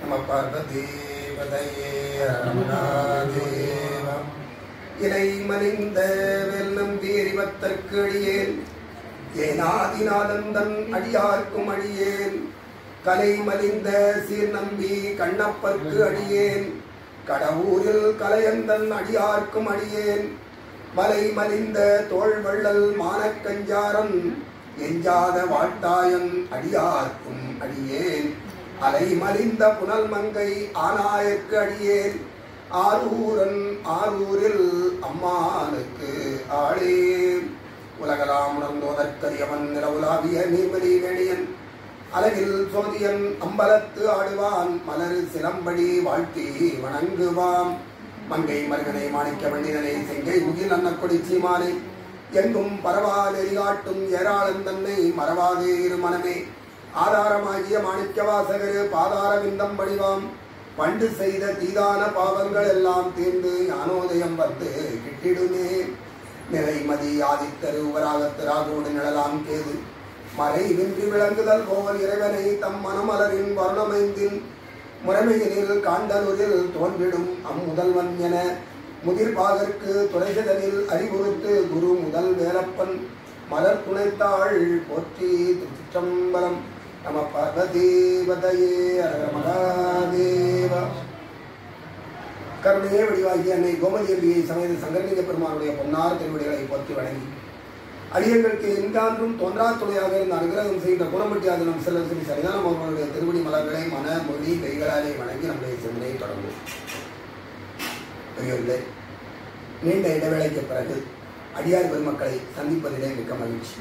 நம பார்வதேவதையே ரமணாதேவம் இலை மலிந்த வெல்லம் வீரிவத்தற்கு அடியேன் ஏனாதிநாதந்தன் அடியார்க்கும் அடியேன் கலை மலிந்த சீர் நம்பி கண்ணப்பர்க்கு அடியேன் கடவுரில் கலையந்தன் அடியார்க்கும் அடியேன் மலை மலிந்த தோள் வள்ளல் மானக்கஞ்சாரன் எஞ்சாத வாழ்த்தாயன் அடியார்க்கும் அடியேன் அலை மலிந்த புனல் மங்கை ஆனாயற்கு அடியேன் ஆரூரன் ஆரூரில் அம்மானுக்கு ஆளே உலகலாம் உணர்ந்தோதற்கரியவன் நிலவுலாவிய நீர்மலி வேணியன் அலகில் சோதியன் அம்பலத்து ஆடுவான் மலர் சிலம்படி வாழ்த்தி வணங்குவாம் மங்கை மருகனை மாணிக்க வண்டினனை செங்கை முகில் அன்னக்கொடி சீமானை எங்கும் பரவால் எரிகாட்டும் ஏராளன் தன்னை மறவாதே இரு மனமே ஆதாரமாகிய மாணிக்க வாசகரு பாதார விந்தம் வடிவாம் பண்டு செய்த தீதான பாவங்கள் எல்லாம் தீர்ந்து ஞானோதயம் வந்து கிட்டிடுமே நிறைமதி ஆதித்தரு உவராகத்திராகோடு நிழலாம் கேது மறை நின்றி விளங்குதல் போல் இறைவனை தம் மனமலரின் வருணமைந்தின் முறைமையினில் காண்டலூரில் தோன்றிடும் அம்முதல்வன் என முதிர்பாகற்கு துறைசதனில் அறிவுறுத்து குரு முதல் வேலப்பன் மலர் துணைத்தாள் போற்றி திருச்சிற்றம்பலம் நம பார்வதேவதையே அரக மகாதேவ கருணையே வடிவாகிய அன்னை கோமதியம்பியை சமேத சங்கரலிங்க பெருமானுடைய பொன்னார் திருவடிகளை போற்றி வணங்கி அடியர்களுக்கு எங்கான்றும் தோன்றா துணையாக இருந்த அனுகிரகம் செய்த குணமட்டியாக நம் செல்ல ஸ்ரீ சரிதானம் அவர்களுடைய திருவடி மலர்களை மன மொழி கைகளாலே வணங்கி நம்முடைய சிந்தனையை தொடங்கும் பெரியவர்களே நீண்ட இடைவேளைக்கு பிறகு அடியார் பெருமக்களை சந்திப்பதிலே மிக்க மகிழ்ச்சி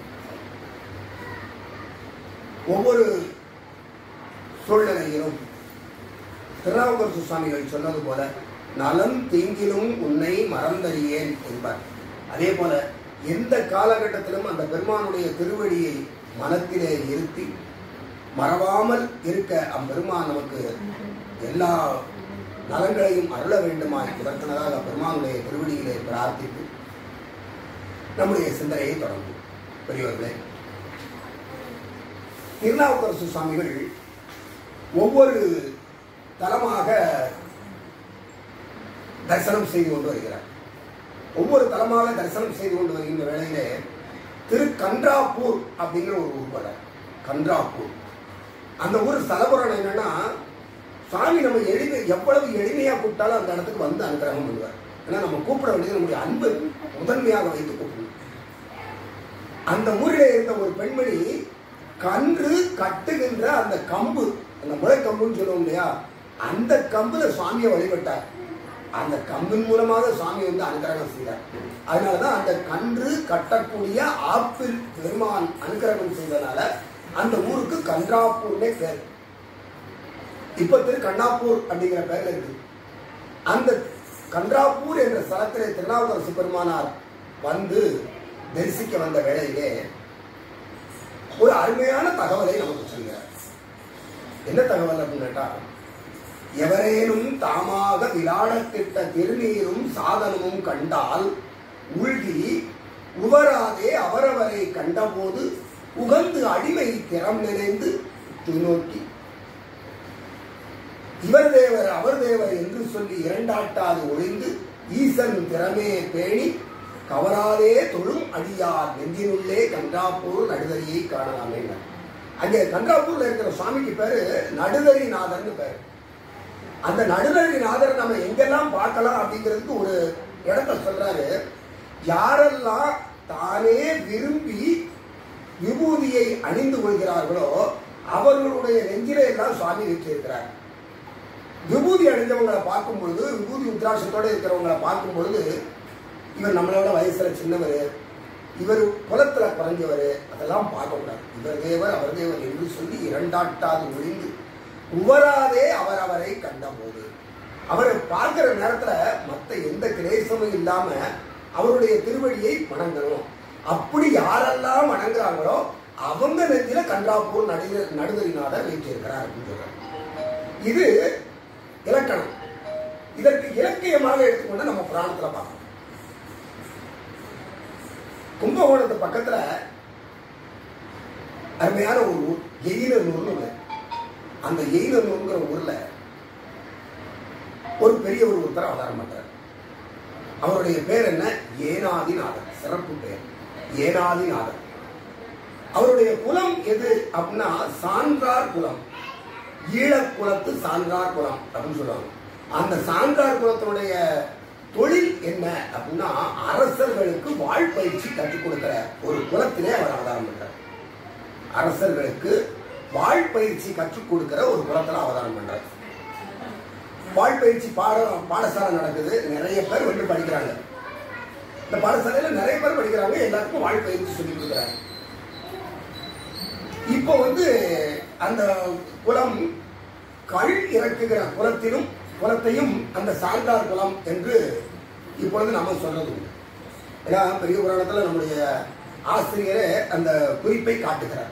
ஒவ்வொரு சூழ்நிலையிலும் திருநாவுக்கரசு சுவாமிகள் சொன்னது போல நலம் தீங்கிலும் உன்னை மறந்தறியேன் என்பார் அதே போல எந்த காலகட்டத்திலும் அந்த பெருமானுடைய திருவடியை மனத்திலே இருத்தி மறவாமல் இருக்க அம்பெருமான் நமக்கு எல்லா நலங்களையும் அருள வேண்டுமாய் இதற்கனதாக பெருமானுடைய திருவடியிலே பிரார்த்தித்து நம்முடைய சிந்தனையை தொடங்கும் பெரியவர்களே திருநாவுக்கரசு சுவாமிகள் ஒவ்வொரு தலமாக தரிசனம் செய்து கொண்டு வருகிறார் ஒவ்வொரு தலமாக தரிசனம் செய்து கொண்டு வருகின்ற வேளையிலே திரு கன்றாப்பூர் அப்படிங்கிற ஒரு ஊர் வர கன்றாப்பூர் அந்த ஊர் ஸ்தலபுரம் என்னன்னா சாமி நம்ம எளிமை எவ்வளவு எளிமையா கூப்பிட்டாலும் அந்த இடத்துக்கு வந்து அனுகிரகம் பண்ணுவார் ஏன்னா நம்ம கூப்பிட வேண்டியது நம்முடைய அன்பு முதன்மையாக வைத்து கூப்பிடணும் அந்த ஊரிலே இருந்த ஒரு பெண்மணி கன்று கட்டுகின்ற அந்த கம்பு அந்த முளைக்கம்புன்னு சொல்லுவோம் இல்லையா அந்த கம்புல சுவாமியை வழிபட்டார் அந்த கம்பின் மூலமாக சுவாமி வந்து அனுகிரகம் செய்தார் அதனாலதான் அந்த கன்று கட்டக்கூடிய ஆப்பிள் பெருமான் அனுகிரகம் செய்தனால அந்த ஊருக்கு கன்றாப்பூர்னே பேர் இப்ப திரு கண்ணாப்பூர் அப்படிங்கிற பேர்ல இருக்கு அந்த கன்றாப்பூர் என்ற ஸ்தலத்திலே திருநாவுக்கரசு பெருமானார் வந்து தரிசிக்க வந்த வேளையிலே ஒரு அருமையான தகவலை நமக்கு சொல்கிறார் என்ன தகவல் அப்படின்னு கேட்டா எவரேனும் தாமாக விளாடத்திட்ட திருநீரும் சாதனமும் கண்டால் உள்கி உவராதே அவரவரை கண்டபோது உகந்து அடிமை திறம் நினைந்து நோக்கி இவர் தேவர் அவர் தேவர் என்று சொல்லி இரண்டாட்டாது ஒழிந்து ஈசன் திறமே பேணி கவராதே தொழும் அடியார் நெஞ்சினுள்ளே கன்றாப்பூர் நடுதறியை காணலாமே அங்கே கன்றாப்பூர்ல இருக்கிற சுவாமிக்கு பேரு நடுதறிநாதர்னு பேரு அந்த நடுதறிநாதர் நம்ம எங்கெல்லாம் பார்க்கலாம் அப்படிங்கிறதுக்கு ஒரு இடத்த சொல்றாரு யாரெல்லாம் தானே விரும்பி விபூதியை அணிந்து கொள்கிறார்களோ அவர்களுடைய நெஞ்சிலே எல்லாம் சுவாமி வச்சிருக்கிறார் விபூதி அணிந்தவங்களை பார்க்கும் பொழுது விபூதி உத்ராட்சத்தோட இருக்கிறவங்களை பார்க்கும் பொழுது இவர் நம்மளோட வயசுல சின்னவர் இவர் குலத்துல குறைஞ்சவர் அதெல்லாம் பார்க்கக்கூடாது இவர் தேவர் அவர் தேவர் என்று சொல்லி இரண்டாட்டாது ஒழிந்து உவராதே அவர் அவரை கண்டபோது அவரை பார்க்கிற நேரத்துல மற்ற எந்த கிரேசமும் இல்லாம அவருடைய திருவடியை வணங்கணும் அப்படி யாரெல்லாம் வணங்குறாங்களோ அவங்க நெஞ்சில கன்றாப்பூர் நடு நடுதறிநாதர் வைத்திருக்கிறார் அப்படின்னு சொல்றாரு இது இலக்கணம் இதற்கு இலக்கியமாக எடுத்துக்கொண்டு நம்ம புராணத்துல பார்க்கணும் கும்பகோணத்து பக்கத்துல அருமையான ஒரு ஊர் எயிலனூர்னு ஒண்ணு. அந்த எய்தனூருங்கிற ஊர்ல ஒரு பெரிய ஒரு ஒருத்தர் அவதாரம் பண்றார் அவருடைய பேர் என்ன ஏனாதிநாதர் சிறப்பு பெயர் ஏனாதிநாதர் அவருடைய குலம் எது அப்படின்னா சான்றார் குலம் ஈழக் குலத்து சான்றார் குலம் அப்படின்னு சொல்லுவாங்க அந்த சான்றார் குலத்தினுடைய தொழில் என்ன அப்படின்னா அரசர்களுக்கு வாழ்பயிற்சி கற்றுக் கொடுக்கிற ஒரு குலத்திலே அவர் அவதாரம் பண்றார் அரசர்களுக்கு வாழ்பயிற்சி கற்றுக் கொடுக்கிற ஒரு குலத்துல அவதாரம் பண்றார் வாழ்பயிற்சி பாட பாடசாலை நடக்குது நிறைய பேர் வந்து படிக்கிறாங்க இந்த பாடசாலையில நிறைய பேர் படிக்கிறாங்க எல்லாருக்கும் வாழ்பயிற்சி சொல்லி கொடுக்குறாங்க இப்போ வந்து அந்த குலம் கள் இறக்குகிற குலத்திலும் குலத்தையும் அந்த சான்றார் குலம் என்று இப்பொழுது நம்ம சொல்றது உண்டு ஏன்னா பெரிய புராணத்துல நம்முடைய ஆசிரியரே அந்த குறிப்பை காட்டுகிறார்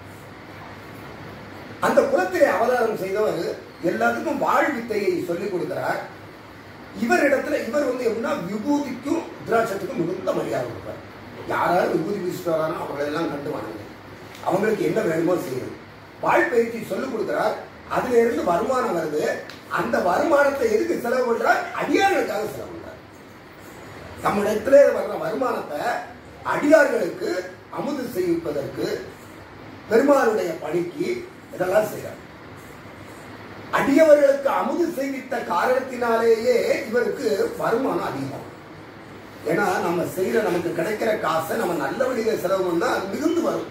அந்த குலத்திலே அவதாரம் செய்தவர் எல்லாத்துக்கும் வாழ்வித்தையை சொல்லிக் கொடுக்கிறார் இவரிடத்துல இவர் வந்து எப்படின்னா விபூதிக்கும் திராட்சத்துக்கும் மிகுந்த மரியாதை கொடுப்பார் யாராவது விபூதி பூசிட்டு வரானோ அவங்களை எல்லாம் கண்டு வணங்க அவங்களுக்கு என்ன வேணுமோ செய்யுது வாழ்பயிற்சி சொல்லிக் கொடுக்கிறார் அதுல இருந்து வருமானம் வருது அந்த வருமானத்தை எதுக்கு செலவு பண்றார் அடியார்களுக்காக செலவு பண்றார் நம்மிடத்துல வர்ற வருமானத்தை அடியார்களுக்கு அமுது செய்விப்பதற்கு பெருமானுடைய பணிக்கு இதெல்லாம் செய்யறார் அடியவர்களுக்கு அமுது செய்வித்த காரணத்தினாலேயே இவருக்கு வருமானம் அதிகம் ஏன்னா நம்ம செய்யற நமக்கு கிடைக்கிற காசை நம்ம நல்ல வழியில செலவு பண்ணா அது மிகுந்து வரும்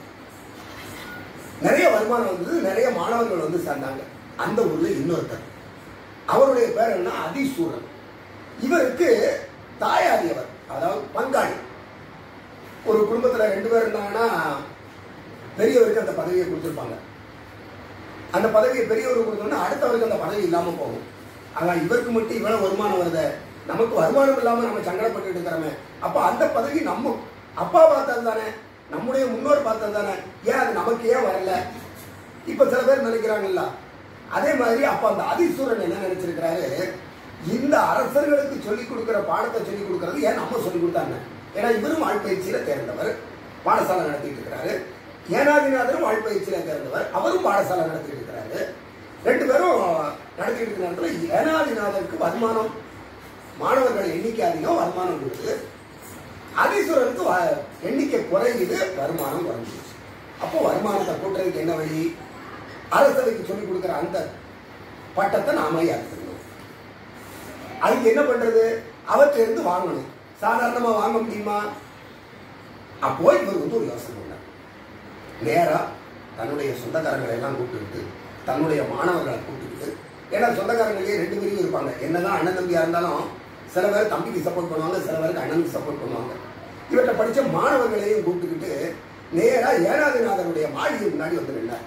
நிறைய வருமானம் வந்தது நிறைய மாணவர்கள் வந்து சேர்ந்தாங்க அந்த ஊர்ல இன்னொருத்தர் அவருடைய பேர் என்ன அதிசூரன் இவருக்கு தாயாரியவர் அதாவது பங்காளி ஒரு குடும்பத்துல ரெண்டு பேர் இருந்தாங்கன்னா பெரியவருக்கு அந்த பதவியை கொடுத்துருப்பாங்க அந்த பதவியை பெரியவருக்கு கொடுத்தோம்னா அடுத்தவருக்கு அந்த பதவி இல்லாம போகும் ஆனா இவருக்கு மட்டும் இவ்வளவு வருமானம் வருது நமக்கு வருமானம் இல்லாம நம்ம சங்கடப்பட்டு இருக்கிறோமே அப்ப அந்த பதவி நம்ம அப்பா பார்த்தது தானே நம்முடைய முன்னோர் பார்த்தது தானே ஏன் அது நமக்கு ஏன் வரல இப்ப சில பேர் நினைக்கிறாங்கல்ல அதே மாதிரி அப்ப அந்த அதிசூரன் என்ன நினைச்சிருக்கிறாரு இந்த அரசர்களுக்கு சொல்லிக் கொடுக்கிற பாடத்தை சொல்லிக் கொடுக்கறது ஏன் நம்ம சொல்லிக் கொடுத்தாங்க ஏன்னா இவரும் வாழ்பயிற்சியில தேர்ந்தவர் பாடசாலை நடத்திட்டு இருக்கிறாரு ஏனாதிநாதரும் வாழ்பயிற்சியில தேர்ந்தவர் அவரும் பாடசாலை நடத்திட்டு இருக்கிறாரு ரெண்டு பேரும் நடத்திட்டு இருக்கிற நேரத்தில் ஏனாதிநாதருக்கு வருமானம் மாணவர்கள் எண்ணிக்கை அதிகம் வருமானம் கொடுத்து அதீஸ்வரனுக்கு வ- எண்ணிக்கை குறையுது வருமானம் குறைஞ்சிருச்சு அப்போ வருமானத்தை கூட்டுறதுக்கு என்ன வழி அரசவைக்கு சொல்லிக் கொடுக்குற அந்த பட்டத்தை நாம ஏற்றுக்கணும் அதுக்கு என்ன பண்றது அவற்றை இருந்து வாங்கணும் சாதாரணமா வாங்க முடியுமா அப்போ இவர் வந்து ஒரு யோசனை பண்ணார் நேரா தன்னுடைய சொந்தக்காரங்களை எல்லாம் கூப்பிட்டுக்கிட்டு தன்னுடைய மாணவர்களை கூப்பிட்டுக்கிட்டு ஏன்னா சொந்தக்காரங்களே ரெண்டு பேரும் இருப்பாங்க என்னதான் அண்ணன் தம்பியா இருந்தாலும் சில பேர் தம்பிக்கு சப்போர்ட் பண்ணுவாங்க சில பேருக்கு அண்ணனுக்கு சப்போர்ட் பண்ணுவாங்க இவற்றை படிச்ச மாணவர்களையும் கூப்பிட்டுக்கிட்டு நேரா ஏனாதிநாதனுடைய மாளிகை முன்னாடி வந்து நின்னார்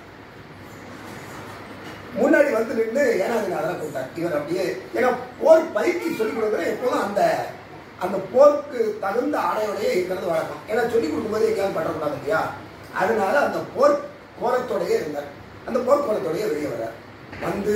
முன்னாடி வந்து நின்று ஏனாதிநாதரை கூப்பிட்டார் இவர் அப்படியே ஏன்னா போர் பயிற்சி சொல்லிக் கொடுக்குற எப்போதும் அந்த அந்த போருக்கு தகுந்த ஆடையோடய இருக்கிறது வழக்கம் ஏன்னா சொல்லிக் கொடுக்கும்போது எங்கேயாவது பற்றக்கூடாது இல்லையா அதனால அந்த போர் கோலத்தோடயே இருந்தார் அந்த போர் கோலத்தோடயே வெளியே வர்றார் வந்து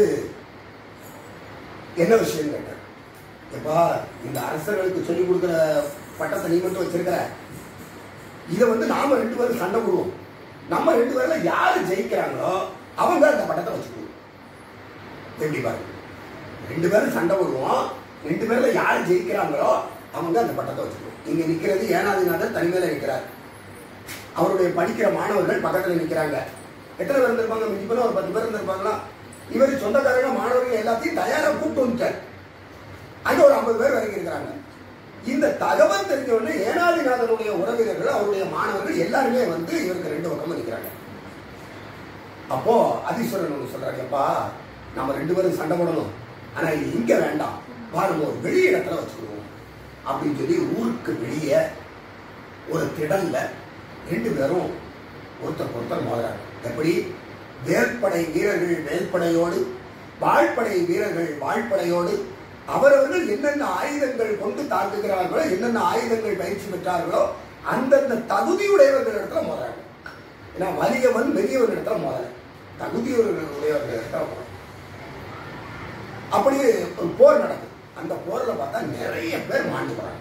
என்ன விஷயம் கேட்டார் எப்பா இந்த அரசர்களுக்கு சொல்லிக் கொடுக்குற பட்டத்தை நீ மட்டும் வச்சிருக்கிற இதை வந்து நாம ரெண்டு பேரும் சண்டை போடுவோம் நம்ம ரெண்டு பேர்ல யாரு ஜெயிக்கிறாங்களோ அவங்க அந்த பட்டத்தை வச்சுக்குவோம் எப்படி பாருங்க ரெண்டு பேரும் சண்டை போடுவோம் ரெண்டு பேர்ல யார் ஜெயிக்கிறாங்களோ அவங்க அந்த பட்டத்தை வச்சுக்குவோம் இங்க நிக்கிறது ஏனாதிநாதர் தனிமையில நிக்கிறார் அவருடைய படிக்கிற மாணவர்கள் பக்கத்துல நிக்கிறாங்க எத்தனை பேர் இருந்திருப்பாங்க மிஞ்சி போனா ஒரு பத்து பேர் இருந்திருப்பாங்களா இவர் சொந்தக்காரங்க மாணவர்கள் எல்லாத்தையும் தயாரா கூப்பிட்டு வந்துட்டார் அங்க ஒரு ஐம்பது பேர் வரைக்கும் இருக்கிறாங்க இந்த தகவல் தெரிஞ்ச உடனே ஏனாதிநாதனுடைய உறவினர்கள் அவருடைய மாணவர்கள் எல்லாருமே வந்து இவருக்கு ரெண்டு பக்கமும் நிற்கிறாங்க அப்போ அதீஸ்வரன் ஒன்று சொல்றாரு அப்பா நம்ம ரெண்டு பேரும் சண்டை போடணும் ஆனா இது இங்க வேண்டாம் வா நம்ம ஒரு வெளி இடத்துல வச்சுக்கிடுவோம் அப்படின்னு சொல்லி ஊருக்கு வெளியே ஒரு திடல்ல ரெண்டு பேரும் ஒருத்தர் ஒருத்தர் மோதுறாங்க எப்படி வேல்படை வீரர்கள் வேல்படையோடு வாழ்படை வீரர்கள் வாழ்படையோடு அவரவர்கள் என்னென்ன ஆயுதங்கள் கொண்டு தாக்குகிறார்களோ என்னென்ன ஆயுதங்கள் பயிற்சி பெற்றார்களோ அந்தந்த தகுதியுடையவர்கள் இடத்துல மோதுறாங்க ஏன்னா வலியவன் பெரியவன் இடத்துல மோதல தகுதியுடையவர்கள் இடத்துல மோதல அப்படியே ஒரு போர் நடக்குது அந்த போர்ல பார்த்தா நிறைய பேர் மாண்டு போறாங்க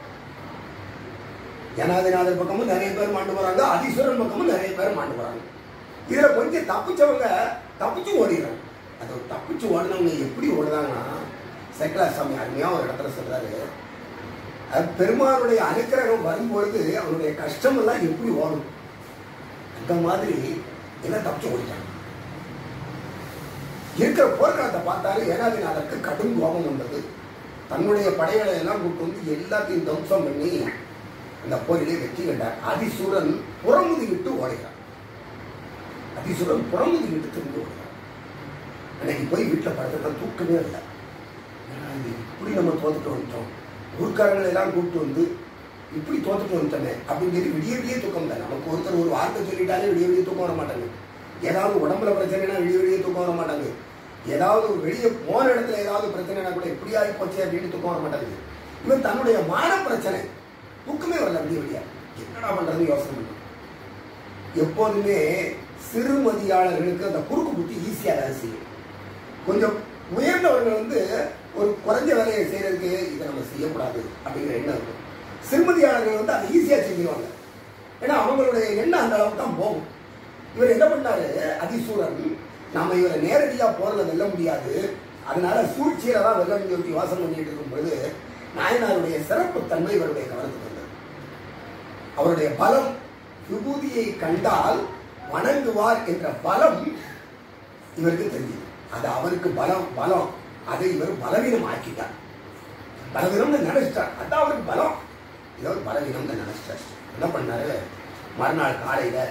ஜனாதிநாதர் பக்கமும் நிறைய பேர் மாண்டு போறாங்க அதீஸ்வரன் பக்கமும் நிறைய பேர் மாண்டு போறாங்க இதுல கொஞ்சம் தப்பிச்சவங்க தப்பிச்சு ஓடிடுறாங்க அது தப்பிச்சு ஓடினவங்க எப்படி ஓடுதாங்கன்னா சேக்கலா சாமி அருமையாக ஒரு இடத்துல சொல்றாரு அது பெருமானுடைய அனுக்கிரகம் வரும்பொழுது அவனுடைய கஷ்டம் எல்லாம் எப்படி ஓடும் அந்த மாதிரி எல்லாம் தப்பிச்சு ஓடிட்டாங்க இருக்கிற போர்க்களத்தை பார்த்தாரு ஏனாதிநாதருக்கு கடும் கோபம் வந்தது தன்னுடைய படைகளை எல்லாம் கூட்டு வந்து எல்லாத்தையும் தம்சம் பண்ணி அந்த போரிலே வெற்றி கண்டார் அதிசூரன் புறமுதுகிட்டு ஓடுகிறார் அதிசூரன் புறமுதுகிட்டு திரும்பி ஓடுகிறார் அன்னைக்கு போய் வீட்டில் படுத்துட்டா தூக்கமே இல்லை ஏன்னா இது இப்படி நம்ம தோத்துட்டு வந்துட்டோம் ஊர்க்காரங்களை எல்லாம் கூப்பிட்டு வந்து இப்படி தோத்துட்டு வந்துட்டோமே அப்படின்னு சொல்லி விடிய விடிய தூக்கம் இல்லை நமக்கு ஒருத்தர் ஒரு வார்த்தை சொல்லிட்டாலே விடிய விடிய தூக்கம் வர மாட்டாங்க ஏதாவது உடம்புல பிரச்சனைனா விடிய விடிய தூக்கம் வர மாட்டாங்க ஏதாவது ஒரு வெளியே போன இடத்துல ஏதாவது பிரச்சனைனா கூட இப்படி ஆகி போச்சு அப்படின்னு தூக்கம் வர மாட்டாங்க இவன் தன்னுடைய மான பிரச்சனை தூக்கமே வரல விடிய விடிய என்னடா பண்றதுன்னு யோசனை பண்ணும் எப்போதுமே சிறுமதியாளர்களுக்கு அந்த குறுக்கு புத்தி ஈஸியாக வேலை செய்யும் கொஞ்சம் உயர்ந்தவர்கள் வந்து ஒரு குறைஞ்ச வேலையை செய்யறதுக்கு இதை நம்ம செய்யக்கூடாது அப்படிங்கிற எண்ணம் இருக்கும் சிறுமதியாளர்கள் வந்து அதை ஈஸியாக செஞ்சுருவாங்க ஏன்னா அவங்களுடைய எண்ணம் அந்த அளவுக்கு தான் போகும் இவர் என்ன பண்ணாரு அதிசூரன் நாம இவரை நேரடியாக போறத வெல்ல முடியாது அதனால சூழ்ச்சியில தான் வெல்ல முடியும் யோசனை பண்ணிட்டு இருக்கும் பொழுது நாயனாருடைய சிறப்பு தன்மை இவருடைய கவனத்துக்கு வந்தது அவருடைய பலம் விபூதியை கண்டால் வணங்குவார் என்ற பலம் இவருக்கு தெரியுது அது அவருக்கு பலம் பலம் அதை இவர் பலவீனம் ஆக்கிட்டார் பலவீனம்னு நினைச்சிட்டார் அதான் அவருக்கு பலம் இதை ஒரு பலவீனம்னு நினைச்சிட்டார் என்ன பண்ணாரு மறுநாள் காலையில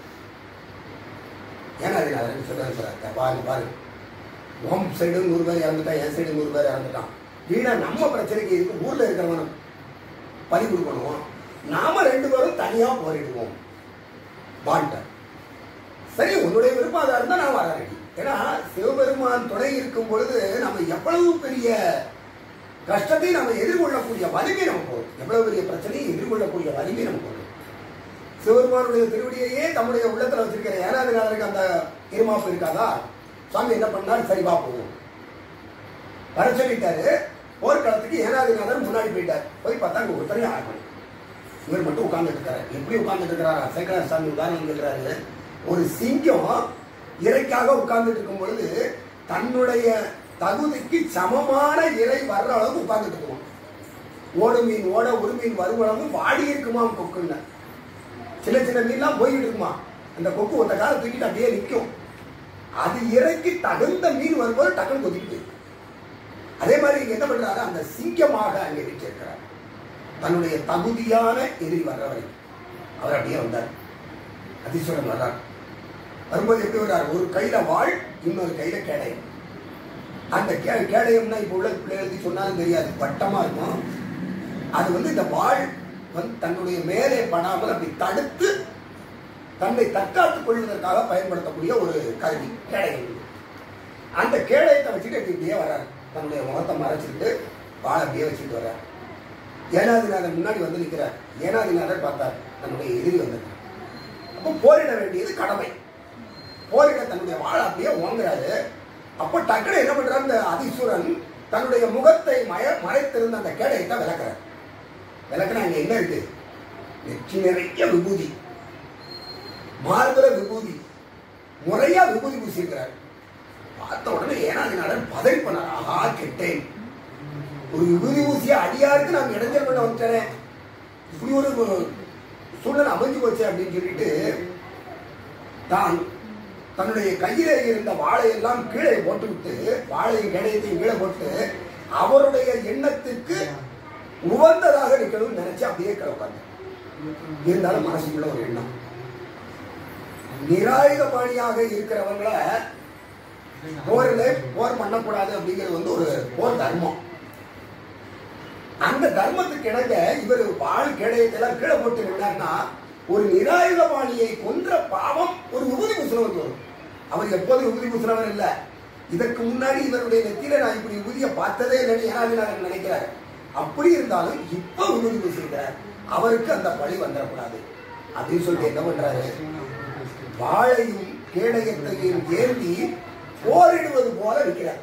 ஏன்னா அது நான் சொல்ல சொல்றாரு பாருங்க பாருங்க உன் சைடு நூறு பேர் இறந்துட்டான் என் சைடு நூறு பேர் இறந்துட்டான் வீணா நம்ம பிரச்சனைக்கு இருக்கு ஊர்ல இருக்கிறவனும் பலி கொடுக்கணும் நாம ரெண்டு பேரும் தனியா போரிடுவோம் வாண்டார் சரி உன்னுடைய விருப்பம் அதா இருந்தா நான் வர ரெடி ஏன்னா சிவபெருமான் துணை இருக்கும் பொழுது நம்ம எவ்வளவு பெரிய கஷ்டத்தை நம்ம எதிர்கொள்ளக்கூடிய வலிமை நமக்கு வரும் எவ்வளவு பெரிய பிரச்சனையை எதிர்கொள்ளக்கூடிய வலிமை நமக்கு வரும் சிவபெருமானுடைய திருவடியையே தம்முடைய உள்ளத்துல வச்சிருக்கிற ஏனாதிநாதருக்கு அந்த இருமாப்பு இருக்காதா சுவாமி என்ன பண்ணார் சரி பார்ப்போம் வர சொல்லிட்டாரு போர்க்களத்துக்கு ஏனாதிநாதர் முன்னாடி போயிட்டார் போய் பார்த்தா அங்க ஒருத்தரையும் ஆகணும் இவர் மட்டும் உட்கார்ந்துட்டு இருக்காரு எப்படி உட்கார்ந்துட்டு இருக்கிறாரா சேகராஜ் சாமி உதாரணம் கேட்கிறாரு ஒரு சிங்கம் இறைக்காக உட்கார்ந்துட்டு இருக்கும் பொழுது தன்னுடைய தகுதிக்கு சமமான இறை வர்ற அளவுக்கு உட்கார்ந்துட்டு இருக்கும் ஓடு மீன் ஓட ஒரு மீன் வரும் அளவு வாடி இருக்குமாம் கொக்குன்னு சின்ன சின்ன மீன்லாம் போய்கிட்டு இருக்குமா அந்த கொக்கு ஒத்த காலம் தூக்கிட்டு அப்படியே நிற்கும் அது இறைக்கு தகுந்த மீன் வரும்போது டக்குன்னு கொத்திட்டு போயிடும். அதே மாதிரி இங்க என்ன பண்றாரு அந்த சிங்கமாக அங்கே வச்சிருக்கிறார் தன்னுடைய தகுதியான எதிரி வர்ற வரைக்கும் அவர் அப்படியே வந்தார் அதிசயம் வர்றார் வரும்போது எப்படி வர்றார் ஒரு கையில வாழ் இன்னொரு கையில கேடயம் அந்த கே கேடயம்னா இப்போ உள்ள பிள்ளைகளுக்கு சொன்னாலும் தெரியாது வட்டமா இருக்கும் அது வந்து இந்த வாழ் வந்து தன்னுடைய மேலே படாமல் அப்படி தடுத்து தன்னை தற்காத்துக் கொள்வதற்காக பயன்படுத்தக்கூடிய ஒரு கருவி கேடயம் அந்த கேடயத்தை வச்சுட்டு இப்படியே வர்றாரு தன்னுடைய முகத்தை மறைச்சிட்டு வாழை அப்படியே வச்சுட்டு வர்றார் ஏனாதிநாதர் முன்னாடி வந்து நிற்கிறார் ஏனாதிநாதர் பார்த்தார் தன்னுடைய எதிரி வந்திருக்கார் அப்போ போரிட வேண்டியது கடமை போரிட தன்னுடைய வாழை அப்படியே ஓங்குறாரு அப்போ டக்குனு என்ன பண்றாரு இந்த அதிசூரன் தன்னுடைய முகத்தை மய மறைத்திருந்த அந்த கேடயத்தை விளக்குறார் விளக்குனா அங்க என்ன இருக்கு நெற்றி நிறைய விபூதி மார்புல விபூதி முறையா விபூதி பூசியிருக்கிறார் பார்த்த உடனே ஏனாதிநாதன் பதவி பண்ணார் ஆஹா கெட்டேன் ஒரு விபூதி பூசிய அடியாருக்கு நான் இடைஞ்சல் பண்ண வந்துட்டேன் இப்படி ஒரு சூழ்நிலை அமைஞ்சு போச்சு அப்படின்னு சொல்லிட்டு தான் தன்னுடைய கையில இருந்த வாழையெல்லாம் கீழே போட்டுவிட்டு வாழையும் கிடையத்தையும் கீழே போட்டு அவருடைய எண்ணத்துக்கு உகந்ததாக இருக்கணும்னு நினைச்சு அப்படியே கிடப்பாங்க இருந்தாலும் மனசுக்குள்ள ஒரு எண்ணம் நிராயுத பாணியாக இருக்கிறவங்கள போரில் போர் பண்ணக்கூடாது அப்படிங்கிறது வந்து ஒரு போர் தர்மம் அந்த தர்மத்துக்கு இணங்க இவர் வாழ் கேடயத்தெல்லாம் கீழே போட்டு நின்னார்னா ஒரு நிராயுத பாணியை கொன்ற பாவம் ஒரு விபூதி பூசினவருக்கு வரும் அவர் எப்போதும் விபூதி பூசினவர் இல்ல இதற்கு முன்னாடி இவருடைய நெத்தியில நான் இப்படி விபூதியை பார்த்ததே இல்லைன்னு ஏனாதிநாதன் நினைக்கிறார் அப்படி இருந்தாலும் இப்ப விபூதி பூசிருக்கிறார் அவருக்கு அந்த பழி வந்துடக்கூடாது அப்படின்னு சொல்லிட்டு என்ன பண்றாரு வாழையும் கேடயத்தையும் ஏந்தி போரிடுவது போல இருக்கிறார்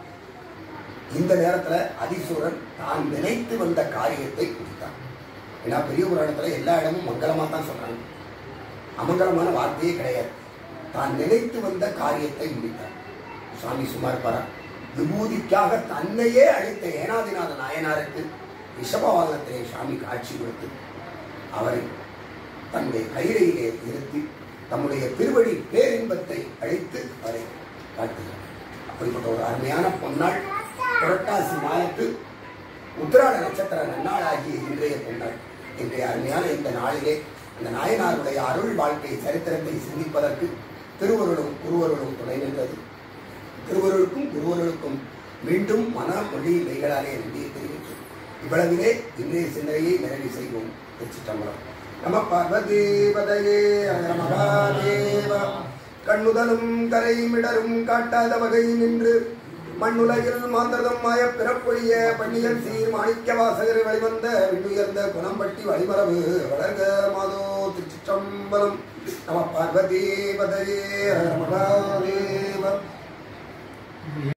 இந்த நேரத்துல அதிசூரன் தான் நினைத்து வந்த காரியத்தை குறித்தான் ஏன்னா பெரிய புராணத்துல எல்லா இடமும் மங்களமா தான் சொல்றாங்க அமங்கலமான வார்த்தையே கிடையாது தான் நினைத்து வந்த காரியத்தை முடித்தார் சுவாமி சும்மா இருப்பாரா விபூதிக்காக தன்னையே அழைத்த ஏனாதிநாத நாயனாருக்கு ரிஷபவாகனத்திலே சுவாமி காட்சி கொடுத்து அவரை தன்னுடைய கையிலே இருத்தி தம்முடைய திருவடி பேரின்பத்தை அழைத்து அவரை காட்டுகிறார் அப்படிப்பட்ட ஒரு அருமையான பொன்னாள் புரட்டாசி மாதத்து உத்திராட நட்சத்திர நன்னாளாகிய இன்றைய பொன்னாள் இன்றைய அருமையான இந்த நாளிலே அந்த நாயனாருடைய அருள் வாழ்க்கை சரித்திரத்தை சிந்திப்பதற்கு திருவருளும் குருவருளும் துணை நின்றது திருவருளுக்கும் குருவருளுக்கும் மீண்டும் மன மொழி மெய்களாலே நன்றியை தெரிவித்தோம் இவ்வளவிலே இன்றைய சிந்தனையை நிறைவு செய்வோம் திருச்சிட்டம்பலம் நம பார்வதேவதையே அகர மகாதேவ கண்ணுதலும் கரைமிடரும் காட்டாத வகை நின்று மண்ணுலகில் மாந்தர்தம் மாய பிறப்பொழிய பன்னியல் சீர் மாணிக்க வாசகர் வெளிவந்த விண்ணுயர்ந்த குணம்பட்டி வழிமரபு வளர்க மாதோ திருச்சிற்றம்பலம் நம பார்வதேவதையே அகர மகாதேவ